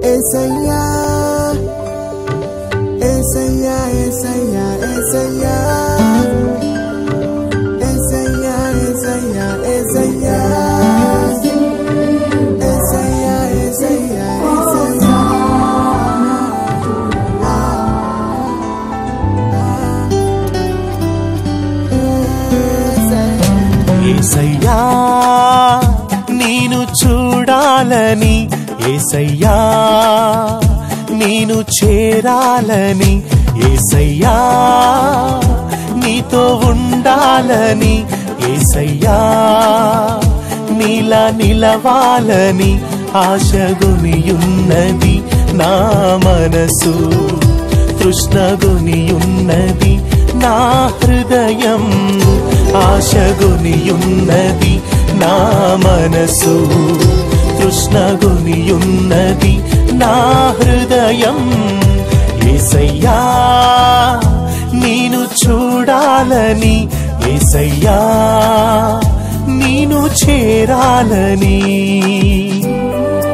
ఏసయ్యా ఏసయ్యా ఏసయ్యా ఏసయ్యా ఏసయ్యా ఏసయ్యా ఏసయ్యా ఏసయ్యా ఏసయ్యా ఏసయ్యా ఏసయ్యా నేను చూడాలని ఏసయ్యా నేను చేరాలని ఏసయ్యా నీతో ఉండాలని ఏసయ్యా నీలా నిలవాలని ఆశగునియున్నది నా మనసు తృష్ణగునియున్నది నా హృదయం ఆశగునియున్నది నా మనసు తృష్ణగునియున్నది నా హృదయం ఏసయ్యా నేను చూడాలని ఏసయ్యా నేను చేరాలని